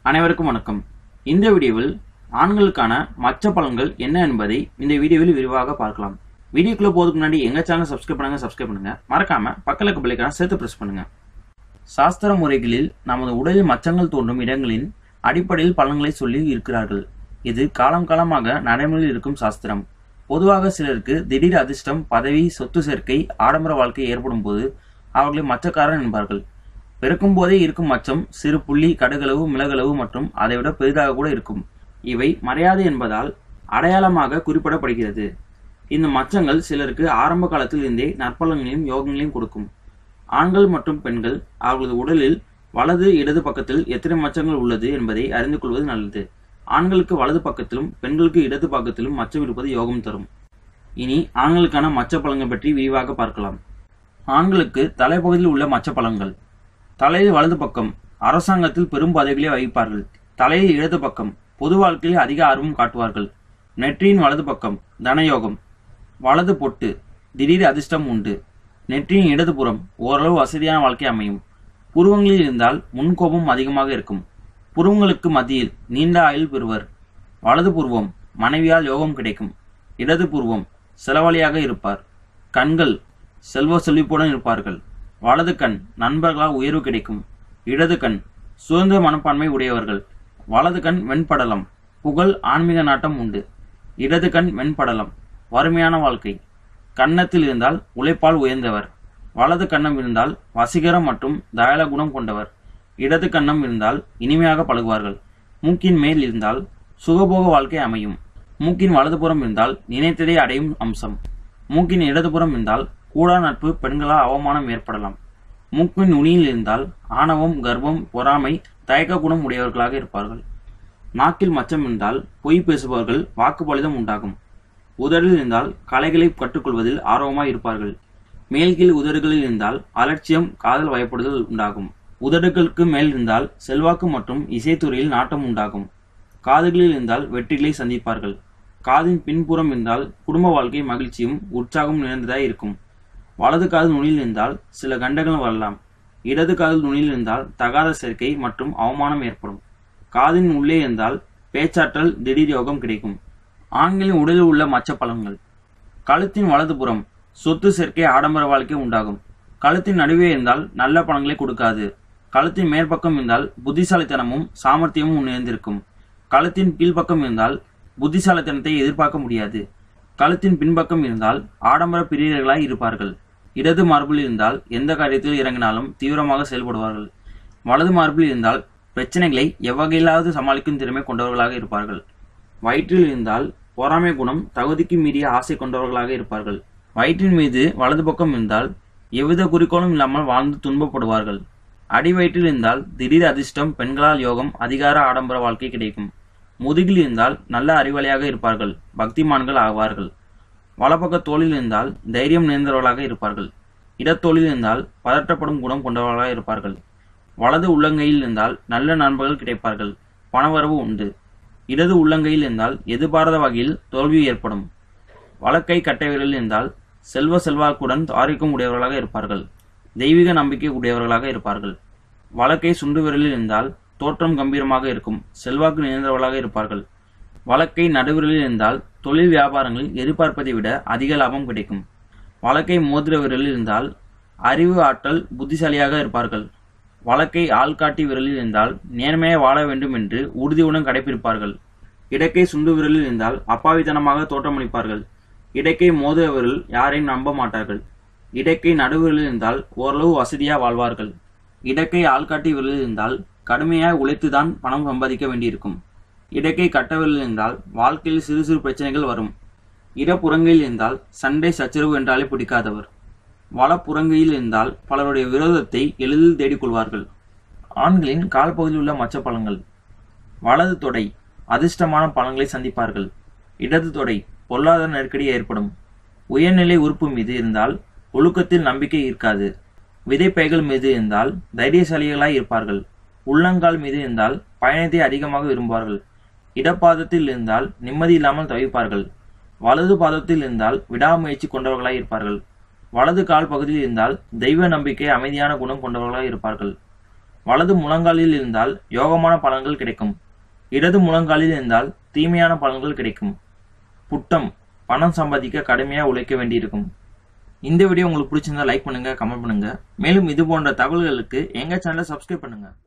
அனைவருக்கும் வணக்கம் இந்த வீடியோவில் ஆண்களுக்கான மச்ச பலன்கள் என்ன என்பதை இந்த வீடியோவில் விரிவாக பார்க்கலாம் வீடியோக்குள்ள போதுக்கு முன்னாடி எங்க சேனல் சப்ஸ்கிரைப் பண்ணுங்க சப்ஸ்கிரைப் பண்ணுங்க மறக்காம பக்கத்துக்கு பிள்ளைக்கான சேர்த்து பிரஸ் பண்ணுங்க சாஸ்திர முறைகளில் நமது உடலில் மச்சங்கள் தோன்றும் இடங்களின் அடிப்படையில் பலன்களை சொல்லி இருக்கிறார்கள் இது காலம் காலமாக நடைமுறையில் இருக்கும் சாஸ்திரம் பொதுவாக சிலருக்கு திடீர் அதிர்ஷ்டம் பதவி சொத்து சேர்க்கை ஆடம்பர வாழ்க்கை ஏற்படும் போது அவர்களை மச்சக்காரன் என்பார்கள் பிறக்கும் போதே இருக்கும் மச்சம் சிறு புள்ளி கடுகளவு மிளகளவு மற்றும் அதைவிட பெரிதாக கூட இருக்கும் இவை மறையாது என்பதால் அடையாளமாக குறிப்பிடப்படுகிறது இந்த மச்சங்கள் சிலருக்கு ஆரம்ப காலத்தில் இருந்தே நற்பலன்களையும் யோகங்களையும் கொடுக்கும் ஆண்கள் மற்றும் பெண்கள் அவர்களது உடலில் வலது இடது பக்கத்தில் எத்தனை மச்சங்கள் உள்ளது என்பதை அறிந்து கொள்வது நல்லது ஆண்களுக்கு வலது பக்கத்திலும் பெண்களுக்கு இடது பக்கத்திலும் மச்சம் இருப்பது யோகம் தரும் இனி ஆண்களுக்கான மச்ச பலன்கள் பற்றி விரிவாக பார்க்கலாம் ஆண்களுக்கு தலைப்பகுதியில் உள்ள மச்ச பலன்கள் தலையில் வலது பக்கம் அரசாங்கத்தில் பெரும் பதவிகளை வகிப்பார்கள் தலையில் இடது பக்கம் பொது வாழ்க்கையில் அதிக ஆர்வம் காட்டுவார்கள் நெற்றியின் வலது பக்கம் தனயோகம் வலது பொட்டு திடீர் அதிர்ஷ்டம் உண்டு நெற்றியின் இடதுபுறம் ஓரளவு வசதியான வாழ்க்கை அமையும் புருவங்களில் இருந்தால் முன்கோபம் அதிகமாக இருக்கும் புருவங்களுக்கு மத்தியில் நீண்ட ஆயுள் பெறுவர் வலது புருவம் மனைவியால் யோகம் கிடைக்கும் இடது புருவம் செலவழியாக இருப்பார் கண்கள் செல்வ செழிப்புடன் இருப்பார்கள் வலது கண் நண்பர்களால் உயர்வு கிடைக்கும் இடது கண் சுதந்திர மனப்பான்மை உடையவர்கள் வலது கண் வெண்படலம் புகழ் ஆன்மீக நாட்டம் உண்டு இடது கண் வெண்படலம் வறுமையான வாழ்க்கை கன்னத்தில் இருந்தால் உழைப்பால் உயர்ந்தவர் வலது கன்னம் இருந்தால் வசீகரம் மற்றும் தயால குணம் கொண்டவர் இடது கன்னம் இருந்தால் இனிமையாக பழகுவார்கள் மூக்கின் மேல் இருந்தால் சுகபோக வாழ்க்கை அமையும் மூக்கின் வலதுபுறம் இருந்தால் நினைத்ததை அடையும் அம்சம் மூக்கின் இடதுபுறம் இருந்தால் கூடா நட்பு பெண்களால் அவமானம் ஏற்படலாம் மூக்கின் நுனியில் இருந்தால் ஆணவம் கர்ப்பம் பொறாமை தயக்க குணம் உடையவர்களாக இருப்பார்கள் நாக்கில் மச்சம் இருந்தால் பொய் பேசுபவர்கள் வாக்குப்பளிதம் உண்டாகும் உதடில் இருந்தால் கலைகளை கற்றுக்கொள்வதில் ஆர்வமாய் இருப்பார்கள் மேல்கீழ் உதடுகளில் இருந்தால் அலட்சியம் காதல் வயப்படுதல் உண்டாகும் உதடுகளுக்கு மேல் இருந்தால் செல்வாக்கு மற்றும் இசைத்துறையில் நாட்டம் உண்டாகும் காதுகளில் இருந்தால் வெற்றிகளை சந்திப்பார்கள் காதின் பின்புறம் இருந்தால் குடும்ப வாழ்க்கை மகிழ்ச்சியும் உற்சாகம் நிறைந்ததாய் இருக்கும் வலது காது நுனியில் இருந்தால் சில கண்டங்கள் வரலாம் இடது காது நுனியில் இருந்தால் தகாத சேர்க்கை மற்றும் அவமானம் ஏற்படும் காதின் உள்ளே இருந்தால் பேச்சாற்றல் திடீர் யோகம் கிடைக்கும் ஆண்களின் உடலில் உள்ள மச்ச பலன்கள் கழுத்தின் வலதுபுறம் சொத்து சேர்க்கை ஆடம்பர வாழ்க்கை உண்டாகும் கழுத்தின் நடுவே இருந்தால் நல்ல பலன்களை கொடுக்காது கழுத்தின் மேற்பக்கம் இருந்தால் புத்திசாலித்தனமும் சாமர்த்தியமும் நிறைந்திருக்கும் கழுத்தின் கீழ்ப்பக்கம் இருந்தால் புத்திசாலித்தனத்தை எதிர்பார்க்க முடியாது கழுத்தின் பின்பக்கம் இருந்தால் ஆடம்பர பிரியர்களாய் இருப்பார்கள் இடது மார்பில் இருந்தால் எந்த காரியத்தில் இறங்கினாலும் தீவிரமாக செயல்படுவார்கள் வலது மார்பில் இருந்தால் பிரச்சனைகளை எவ்வகையிலாவது சமாளிக்கும் திறமை கொண்டவர்களாக இருப்பார்கள் வயிற்றில் இருந்தால் பொறாமை குணம் தகுதிக்கு மீறிய ஆசை கொண்டவர்களாக இருப்பார்கள் வயிற்றின் மீது வலது பக்கம் இருந்தால் எவ்வித குறிக்கோளும் இல்லாமல் வாழ்ந்து துன்பப்படுவார்கள் அடி வயிற்றில் இருந்தால் திடீர் அதிர்ஷ்டம் பெண்களால் யோகம் அதிகார ஆடம்பர வாழ்க்கை கிடைக்கும் முதுகில் இருந்தால் நல்ல அறிவாளியாக இருப்பார்கள் பக்திமான்கள் ஆவார்கள் வலப்பக்க தோளில் இருந்தால் தைரியம் நிறைந்தவர்களாக இருப்பார்கள் இடத்தோளில் இருந்தால் பதற்றப்படும் குணம் கொண்டவர்களாக இருப்பார்கள் வலது உள்ளங்கையில் இருந்தால் நல்ல நண்பர்கள் கிடைப்பார்கள் பணவரவு உண்டு இடது உள்ளங்கையில் இருந்தால் எதிர்பாராத வகையில் தோல்வி ஏற்படும் வலக்கை கட்டை விரலில் இருந்தால் செல்வ செல்வாக்குடன் ஆரோக்கியம் உடையவர்களாக இருப்பார்கள் தெய்வீக நம்பிக்கை உடையவர்களாக இருப்பார்கள் வலக்கை சுண்டு விரலில் இருந்தால் தோற்றம் கம்பீரமாக இருக்கும் செல்வாக்கு நிறைந்தவர்களாக இருப்பார்கள் வழக்கை நடுவிரலில் இருந்தால் தொழில் வியாபாரங்களில் எதிர்பார்ப்பதை விட அதிக லாபம் கிடைக்கும் வழக்கை மோதிர விரலில் இருந்தால் அறிவு ஆற்றல் புத்திசாலியாக இருப்பார்கள் வழக்கை ஆள்காட்டி விரலில் இருந்தால் நேர்மையாக வாழ வேண்டும் என்று உறுதியுடன் கடைபிடிப்பார்கள் இடக்கை சுண்டு விரலில் இருந்தால் அப்பாவித்தனமாக தோற்றமளிப்பார்கள் இடக்கை மோதிர விரல் யாரையும் நம்ப மாட்டார்கள் இடக்கை நடுவிரலில் இருந்தால் ஓரளவு வசதியாக வாழ்வார்கள் இடக்கை ஆள்காட்டி விரலில் இருந்தால் கடுமையாக உழைத்துதான் பணம் சம்பாதிக்க வேண்டியிருக்கும் இடக்கை கட்டவிரலில் இருந்தால் வாழ்க்கையில் சிறு சிறு பிரச்சனைகள் வரும் இடப்புறங்கையில் இருந்தால் சண்டை சச்சரவு என்றாலே பிடிக்காதவர் வலப்புறங்கையில் இருந்தால் பலருடைய விரோதத்தை எளிதில் தேடிக்கொள்வார்கள் ஆண்களின் கால்பகுதியில் உள்ள மச்ச பலன்கள் வலது தொடை அதிர்ஷ்டமான பலன்களை சந்திப்பார்கள் இடது தொடை பொருளாதார நெருக்கடி ஏற்படும் உயர்நிலை உறுப்பு மீது இருந்தால் ஒழுக்கத்தில் நம்பிக்கை இருக்காது விதைப்பைகள் மீது இருந்தால் தைரியசாலிகளாய் இருப்பார்கள் உள்ளங்கால் மீது இருந்தால் பயணத்தை அதிகமாக விரும்புவார்கள் இடப்பாதத்தில் இருந்தால் நிம்மதி இல்லாமல் தவிப்பார்கள் வலது பாதத்தில் இருந்தால் விடாமுயற்சி கொண்டவர்களாய் இருப்பார்கள் வலது கால் பகுதியில் இருந்தால் தெய்வ நம்பிக்கை அமைதியான குணம் கொண்டவர்களாக இருப்பார்கள் வலது முழங்காலில் இருந்தால் யோகமான பலன்கள் கிடைக்கும் இடது முழங்காலில் இருந்தால் தீமையான பலன்கள் கிடைக்கும் புட்டம் பணம் சம்பாதிக்க கடுமையாக உழைக்க வேண்டியிருக்கும் இந்த வீடியோ உங்களுக்கு பிடிச்சிருந்தா லைக் பண்ணுங்க கமெண்ட் பண்ணுங்க மேலும் இது போன்ற தகவல்களுக்கு எங்க சேனலை சப்ஸ்கிரைப் பண்ணுங்க